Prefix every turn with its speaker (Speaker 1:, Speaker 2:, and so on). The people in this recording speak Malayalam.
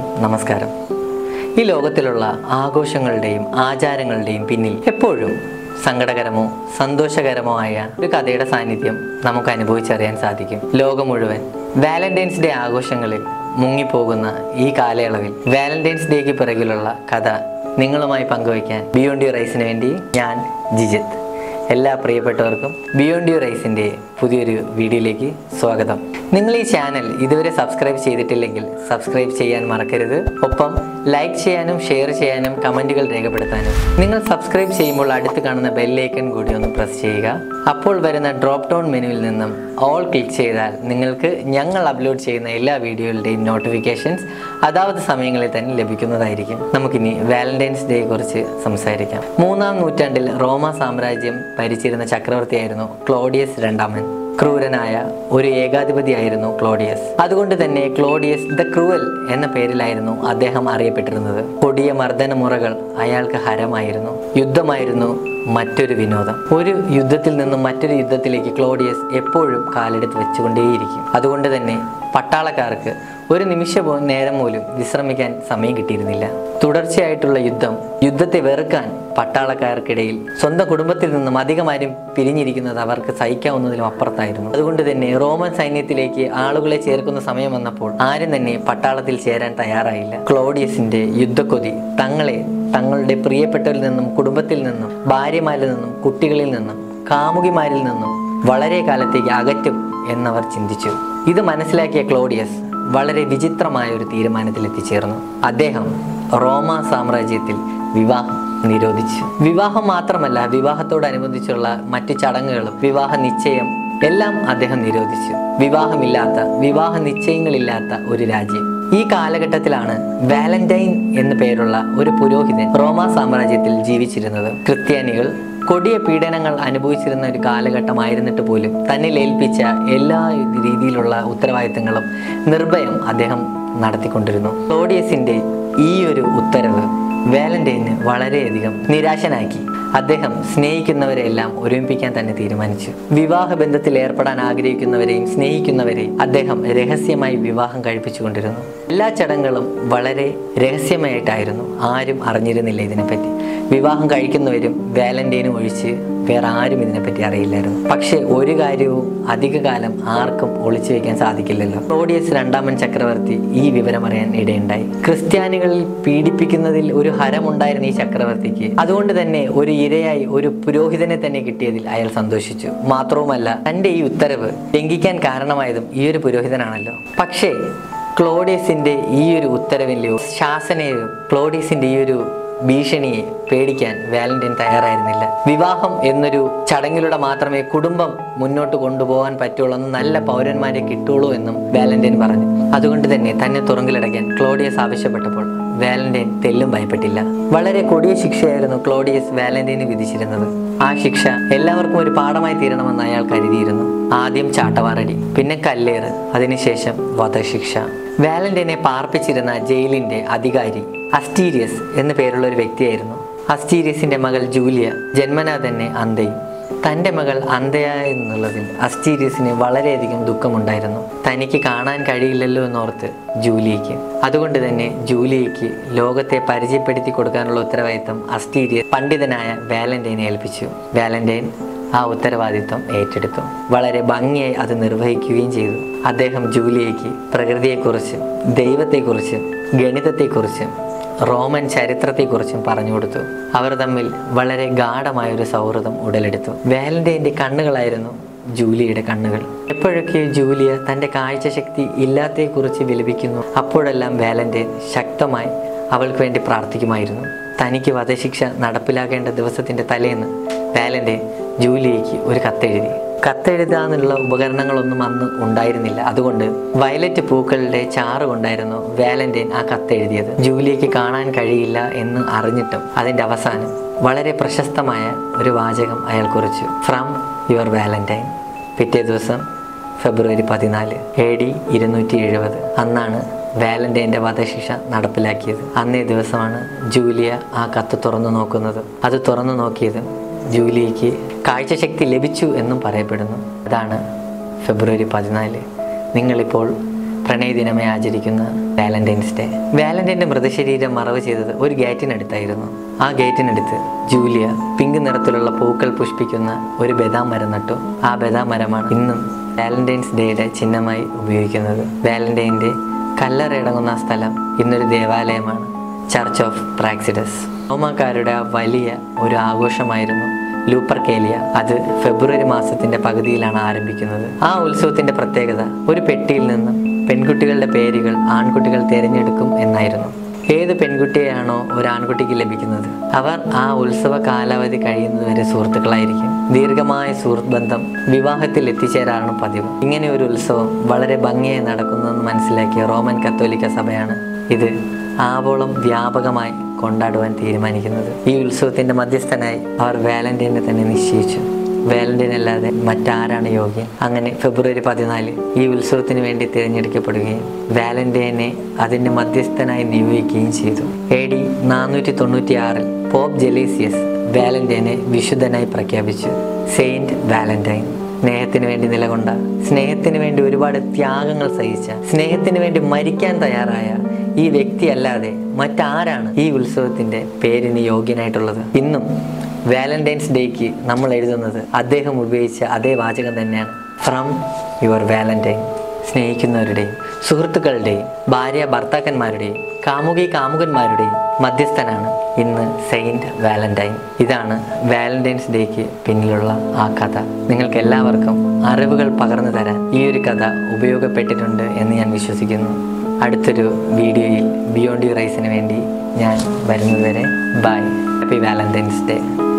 Speaker 1: നമസ്കാരം ഈ ലോകത്തിലുള്ള ആഘോഷങ്ങളുടെയും ആചാരങ്ങളുടെയും പിന്നിൽ എപ്പോഴും സങ്കടകരമോ സന്തോഷകരമോ ആയ ഒരു കഥയുടെ സാന്നിധ്യം നമുക്ക് അനുഭവിച്ചറിയാൻ സാധിക്കും ലോകം മുഴുവൻ വാലന്റൈൻസ് ഡേ ആഘോഷങ്ങളിൽ മുങ്ങിപ്പോകുന്ന ഈ കാലയളവിൽ വാലന്റൈൻസ് ഡേക്ക് പിറകിലുള്ള കഥ നിങ്ങളുമായി പങ്കുവയ്ക്കാൻ ബിയോണ്ട് യു റൈസിന് വേണ്ടി ഞാൻ ജിജിത്ത് എല്ലാ പ്രിയപ്പെട്ടവർക്കും ബിയോണ്ട് യു റൈസിൻ്റെ പുതിയൊരു വീഡിയോയിലേക്ക് സ്വാഗതം നിങ്ങൾ ഈ ചാനൽ ഇതുവരെ സബ്സ്ക്രൈബ് ചെയ്തിട്ടില്ലെങ്കിൽ സബ്സ്ക്രൈബ് ചെയ്യാൻ മറക്കരുത് ഒപ്പം ലൈക്ക് ചെയ്യാനും ഷെയർ ചെയ്യാനും കമൻറ്റുകൾ രേഖപ്പെടുത്താനും നിങ്ങൾ സബ്സ്ക്രൈബ് ചെയ്യുമ്പോൾ അടുത്ത് കാണുന്ന ബെല്ലൈക്കൺ കൂടി ഒന്ന് പ്രസ് ചെയ്യുക അപ്പോൾ വരുന്ന ഡ്രോപ്പ് ഡൗൺ മെനുവിൽ നിന്നും ഓൾ ക്ലിക്ക് ചെയ്താൽ നിങ്ങൾക്ക് ഞങ്ങൾ അപ്ലോഡ് ചെയ്യുന്ന എല്ലാ വീഡിയോകളുടെയും നോട്ടിഫിക്കേഷൻസ് അതാത് സമയങ്ങളിൽ തന്നെ ലഭിക്കുന്നതായിരിക്കും നമുക്കിനി വാലന്റൈൻസ് ഡേയെ കുറിച്ച് സംസാരിക്കാം മൂന്നാം നൂറ്റാണ്ടിൽ റോമ സാമ്രാജ്യം ഭരിച്ചിരുന്ന ചക്രവർത്തിയായിരുന്നു ക്ലോഡിയസ് രണ്ടാമൻ ക്രൂരനായ ഒരു ഏകാധിപതിയായിരുന്നു ക്ലോഡിയസ് അതുകൊണ്ട് തന്നെ ക്ലോഡിയസ് ദ ക്രൂവൽ എന്ന പേരിലായിരുന്നു അദ്ദേഹം അറിയപ്പെട്ടിരുന്നത് കൊടിയ മർദ്ദന മുറകൾ അയാൾക്ക് ഹരമായിരുന്നു യുദ്ധമായിരുന്നു മറ്റൊരു വിനോദം ഒരു യുദ്ധത്തിൽ നിന്നും മറ്റൊരു യുദ്ധത്തിലേക്ക് ക്ലോഡിയസ് എപ്പോഴും കാലെടുത്ത് വെച്ചുകൊണ്ടേയിരിക്കും അതുകൊണ്ട് തന്നെ പട്ടാളക്കാർക്ക് ഒരു നിമിഷ പോ- നേരം പോലും വിശ്രമിക്കാൻ സമയം കിട്ടിയിരുന്നില്ല തുടർച്ചയായിട്ടുള്ള യുദ്ധം യുദ്ധത്തെ വെറുക്കാൻ പട്ടാളക്കാർക്കിടയിൽ സ്വന്തം കുടുംബത്തിൽ നിന്നും അധികം ആരും പിരിഞ്ഞിരിക്കുന്നത് അവർക്ക് സഹിക്കാവുന്നതിലും അപ്പുറത്തായിരുന്നു അതുകൊണ്ട് തന്നെ റോമൻ സൈന്യത്തിലേക്ക് ആളുകളെ ചേർക്കുന്ന സമയം വന്നപ്പോൾ ആരും തന്നെ പട്ടാളത്തിൽ ചേരാൻ തയ്യാറായില്ല ക്ലോഡിയസിന്റെ യുദ്ധക്കൊതി തങ്ങളെ തങ്ങളുടെ പ്രിയപ്പെട്ടവരിൽ നിന്നും കുടുംബത്തിൽ നിന്നും ഭാര്യമാരിൽ നിന്നും കുട്ടികളിൽ നിന്നും കാമുകിമാരിൽ നിന്നും വളരെ കാലത്തേക്ക് അകറ്റും എന്നവർ ചിന്തിച്ചു ഇത് മനസ്സിലാക്കിയ ക്ലോഡിയസ് വളരെ വിചിത്രമായ ഒരു തീരുമാനത്തിൽ എത്തിച്ചേർന്നു അദ്ദേഹം റോമ സാമ്രാജ്യത്തിൽ വിവാഹം നിരോധിച്ചു വിവാഹം മാത്രമല്ല വിവാഹത്തോടനുബന്ധിച്ചുള്ള മറ്റു ചടങ്ങുകളും വിവാഹ നിശ്ചയം എല്ലാം അദ്ദേഹം നിരോധിച്ചു വിവാഹമില്ലാത്ത വിവാഹ നിശ്ചയങ്ങളില്ലാത്ത ഒരു രാജ്യം ഈ കാലഘട്ടത്തിലാണ് വാലന്റൈൻ എന്നു പേരുള്ള ഒരു പുരോഹിതൻ റോമ സാമ്രാജ്യത്തിൽ ജീവിച്ചിരുന്നത് ക്രിസ്ത്യാനികൾ കൊടിയ പീഡനങ്ങൾ അനുഭവിച്ചിരുന്ന ഒരു കാലഘട്ടമായിരുന്നിട്ട് പോലും തന്നിൽ ഏൽപ്പിച്ച എല്ലാ രീതിയിലുള്ള ഉത്തരവാദിത്തങ്ങളും നിർഭയം അദ്ദേഹം നടത്തിക്കൊണ്ടിരുന്നു ക്ലോഡിയസിന്റെ ഈ ഒരു ഉത്തരവ് വാലന്റൈന് വളരെയധികം നിരാശനാക്കി അദ്ദേഹം സ്നേഹിക്കുന്നവരെയെല്ലാം ഒരുമിപ്പിക്കാൻ തന്നെ തീരുമാനിച്ചു വിവാഹ ബന്ധത്തിൽ ഏർപ്പെടാൻ ആഗ്രഹിക്കുന്നവരെയും സ്നേഹിക്കുന്നവരെയും അദ്ദേഹം രഹസ്യമായി വിവാഹം കഴിപ്പിച്ചുകൊണ്ടിരുന്നു എല്ലാ ചടങ്ങുകളും വളരെ രഹസ്യമായിട്ടായിരുന്നു ആരും അറിഞ്ഞിരുന്നില്ല ഇതിനെപ്പറ്റി വിവാഹം കഴിക്കുന്നവരും വാലന്റൈനും ഒഴിച്ച് വേറെ ആരും ഇതിനെപ്പറ്റി അറിയില്ലായിരുന്നു പക്ഷേ ഒരു കാര്യവും അധികകാലം ആർക്കും ഒളിച്ചു വെക്കാൻ സാധിക്കില്ലല്ലോ ക്ലോഡിയസ് രണ്ടാമൻ ചക്രവർത്തി ഈ വിവരം അറിയാൻ ഇടയുണ്ടായി ക്രിസ്ത്യാനികളിൽ പീഡിപ്പിക്കുന്നതിൽ ഒരു ഹരമുണ്ടായിരുന്ന ഈ ചക്രവർത്തിക്ക് അതുകൊണ്ട് തന്നെ ഒരു ഇരയായി ഒരു പുരോഹിതനെ തന്നെ കിട്ടിയതിൽ അയാൾ സന്തോഷിച്ചു മാത്രവുമല്ല തന്റെ ഈ ഉത്തരവ് ലംഘിക്കാൻ കാരണമായതും ഈ ഒരു പുരോഹിതനാണല്ലോ പക്ഷേ ക്ലോഡിയസിന്റെ ഈ ഒരു ഉത്തരവിലെയോ ശാസനയോ ക്ലോഡിയസിന്റെ ഈ ഒരു ഭീഷണിയെ പേടിക്കാൻ വാലന്റൈൻ തയ്യാറായിരുന്നില്ല വിവാഹം എന്നൊരു ചടങ്ങിലൂടെ മാത്രമേ കുടുംബം മുന്നോട്ട് കൊണ്ടുപോകാൻ പറ്റുള്ളൂ എന്ന് നല്ല പൗരന്മാരെ കിട്ടുള്ളൂ എന്നും വാലന്റൈൻ പറഞ്ഞു അതുകൊണ്ട് തന്നെ തന്നെ തുറങ്കിലടയ്ക്കാൻ ക്ലോഡിയസ് ആവശ്യപ്പെട്ടപ്പോൾ വാലന്റൈൻ തെല്ലും ഭയപ്പെട്ടില്ല വളരെ കൊടിയ ശിക്ഷയായിരുന്നു ക്ലോഡിയസ് വാലന്റൈന് വിധിച്ചിരുന്നത് ആ ശിക്ഷ എല്ലാവർക്കും ഒരു പാഠമായി തീരണമെന്ന് അയാൾ കരുതിയിരുന്നു ആദ്യം ചാട്ടവാറടി പിന്നെ കല്ലേറ് അതിനുശേഷം വധശിക്ഷ വാലന്റൈനെ പാർപ്പിച്ചിരുന്ന ജയിലിന്റെ അധികാരി അസ്റ്റീരിയസ് എന്നു പേരുള്ള ഒരു വ്യക്തിയായിരുന്നു അസ്റ്റീരിയസിന്റെ മകൾ ജൂലിയ ജന്മനാ തന്നെ അന്തയും തൻ്റെ മകൾ അന്തയ എന്നുള്ളതിൽ അസ്റ്റീരിയസിന് വളരെയധികം ദുഃഖമുണ്ടായിരുന്നു തനിക്ക് കാണാൻ കഴിയില്ലല്ലോ എന്നോർത്ത് ജൂലിയയ്ക്ക് അതുകൊണ്ട് തന്നെ ജൂലിയയ്ക്ക് ലോകത്തെ പരിചയപ്പെടുത്തി കൊടുക്കാനുള്ള ഉത്തരവാദിത്തം അസ്റ്റീരിയസ് പണ്ഡിതനായ വാലന്റൈനെ ഏൽപ്പിച്ചു വാലന്റൈൻ ആ ഉത്തരവാദിത്വം ഏറ്റെടുത്തു വളരെ ഭംഗിയായി അത് നിർവഹിക്കുകയും ചെയ്തു അദ്ദേഹം ജൂലിയയ്ക്ക് പ്രകൃതിയെക്കുറിച്ചും ദൈവത്തെക്കുറിച്ചും ഗണിതത്തെക്കുറിച്ചും റോമൻ ചരിത്രത്തെക്കുറിച്ചും പറഞ്ഞു കൊടുത്തു അവർ തമ്മിൽ വളരെ ഗാഠമായ ഒരു സൗഹൃദം ഉടലെടുത്തു വാലന്റൈൻ്റെ കണ്ണുകളായിരുന്നു ജൂലിയയുടെ കണ്ണുകൾ എപ്പോഴൊക്കെ ജൂലിയ തൻ്റെ കാഴ്ചശക്തി ഇല്ലാത്തതെക്കുറിച്ച് വിലപിക്കുന്നു അപ്പോഴെല്ലാം വാലന്റൈൻ ശക്തമായി അവൾക്ക് വേണ്ടി പ്രാർത്ഥിക്കുമായിരുന്നു തനിക്ക് വധശിക്ഷ നടപ്പിലാക്കേണ്ട ദിവസത്തിൻ്റെ തലേന്ന് വാലന്റൈൻ ജൂലിയയ്ക്ക് ഒരു കത്തെഴുതി കത്തെഴുതാനുള്ള ഉപകരണങ്ങളൊന്നും അന്ന് ഉണ്ടായിരുന്നില്ല അതുകൊണ്ട് വയലറ്റ് പൂക്കളുടെ ചാറ് കൊണ്ടായിരുന്നു വാലന്റൈൻ ആ കത്തെഴുതിയത് ജൂലിയയ്ക്ക് കാണാൻ കഴിയില്ല എന്ന് അറിഞ്ഞിട്ടും അതിൻ്റെ അവസാനം വളരെ പ്രശസ്തമായ ഒരു വാചകം അയാൾ കുറിച്ചു ഫ്രം യുവർ വാലന്റൈൻ പിറ്റേ ദിവസം ഫെബ്രുവരി പതിനാല് എ ഡി ഇരുന്നൂറ്റി എഴുപത് അന്നാണ് വാലന്റൈൻ്റെ വധശിക്ഷ നടപ്പിലാക്കിയത് അന്നേ ദിവസമാണ് ജൂലിയ ആ കത്ത് തുറന്നു നോക്കുന്നത് അത് തുറന്നു നോക്കിയത് ജൂലിയയ്ക്ക് കാഴ്ചശക്തി ലഭിച്ചു എന്നും പറയപ്പെടുന്നു അതാണ് ഫെബ്രുവരി പതിനാല് നിങ്ങളിപ്പോൾ പ്രണയ ദിനമായി ആചരിക്കുന്ന വാലന്റൈൻസ് ഡേ വാലന്റൈൻ്റെ മൃതശരീരം മറവ് ചെയ്തത് ഒരു ഗേറ്റിനടുത്തായിരുന്നു ആ ഗേറ്റിനടുത്ത് ജൂലിയ പിങ്ക് നിറത്തിലുള്ള പൂക്കൾ പുഷ്പിക്കുന്ന ഒരു ബദാം മരം നട്ടു ആ ബദാം മരമാണ് ഇന്നും വാലന്റൈൻസ് ഡേയുടെ ചിഹ്നമായി ഉപയോഗിക്കുന്നത് വാലന്റൈൻ്റെ കല്ലറയടങ്ങുന്ന ആ സ്ഥലം ഇന്നൊരു ദേവാലയമാണ് ചർച്ച് ഓഫ് പ്രാക്സിഡസ് റോമാക്കാരുടെ ആ വലിയ ഒരു ആഘോഷമായിരുന്നു ലൂപ്പർ കേലിയ അത് ഫെബ്രുവരി മാസത്തിന്റെ പകുതിയിലാണ് ആരംഭിക്കുന്നത് ആ ഉത്സവത്തിന്റെ പ്രത്യേകത ഒരു പെട്ടിയിൽ നിന്നും പെൺകുട്ടികളുടെ പേരുകൾ ആൺകുട്ടികൾ തിരഞ്ഞെടുക്കും എന്നായിരുന്നു ഏത് പെൺകുട്ടിയെയാണോ ഒരു ആൺകുട്ടിക്ക് ലഭിക്കുന്നത് അവർ ആ ഉത്സവ കാലാവധി കഴിയുന്നതുവരെ സുഹൃത്തുക്കളായിരിക്കും ദീർഘമായ സുഹൃത്ത് ബന്ധം വിവാഹത്തിൽ എത്തിച്ചേരാറാണ് പതിവ് ഇങ്ങനെ ഒരു ഉത്സവം വളരെ ഭംഗിയായി നടക്കുന്നുവെന്ന് മനസ്സിലാക്കിയ റോമൻ കത്തോലിക്ക സഭയാണ് ഇത് ആവോളം വ്യാപകമായി കൊണ്ടാടുവാൻ തീരുമാനിക്കുന്നത് ഈ ഉത്സവത്തിന്റെ മധ്യസ്ഥനായി അവർ വാലന്റൈനെ തന്നെ നിശ്ചയിച്ചു വാലന്റൈൻ അല്ലാതെ മറ്റാരാണ് യോഗ്യൻ അങ്ങനെ ഫെബ്രുവരി പതിനാല് ഈ ഉത്സവത്തിന് വേണ്ടി തിരഞ്ഞെടുക്കപ്പെടുകയും വാലന്റൈനെ അതിന്റെ മധ്യസ്ഥനായി നിയോഗിക്കുകയും ചെയ്തു എ ഡി നാനൂറ്റി തൊണ്ണൂറ്റി ആറിൽ പോപ്പ് ജെലീസിയസ് വാലന്റൈനെ വിശുദ്ധനായി പ്രഖ്യാപിച്ചു സെയിന്റ് വാലന്റൈൻ സ്നേഹത്തിന് വേണ്ടി നിലകൊണ്ട സ്നേഹത്തിന് വേണ്ടി ഒരുപാട് ത്യാഗങ്ങൾ സഹിച്ച സ്നേഹത്തിന് വേണ്ടി മരിക്കാൻ തയ്യാറായ ഈ വ്യക്തി അല്ലാതെ മറ്റാരാണ് ഈ ഉത്സവത്തിന്റെ പേരിന് യോഗ്യനായിട്ടുള്ളത് ഇന്നും വാലന്റൈൻസ് ഡേക്ക് നമ്മൾ എഴുതുന്നത് അദ്ദേഹം ഉപയോഗിച്ച അതേ വാചകം തന്നെയാണ് ഫ്രം യുവർ വാലന്റൈൻ സ്നേഹിക്കുന്നവരുടെയും സുഹൃത്തുക്കളുടെയും ഭാര്യ ഭർത്താക്കന്മാരുടെയും കാമുകി കാമുകന്മാരുടെയും മധ്യസ്ഥനാണ് ഇന്ന് സെയിന്റ് വാലന്റൈൻ ഇതാണ് വാലന്റൈൻസ് ഡേക്ക് പിന്നിലുള്ള ആ കഥ നിങ്ങൾക്ക് എല്ലാവർക്കും അറിവുകൾ പകർന്നു തരാൻ ഈ ഒരു കഥ ഉപയോഗപ്പെട്ടിട്ടുണ്ട് എന്ന് ഞാൻ വിശ്വസിക്കുന്നു അടുത്തൊരു വീഡിയോയിൽ ബിയോണ്ട് യു റൈസിന് വേണ്ടി ഞാൻ വരുന്നതുവരെ ബൈ ഹാപ്പി വാലന്റൈൻസ് ഡേ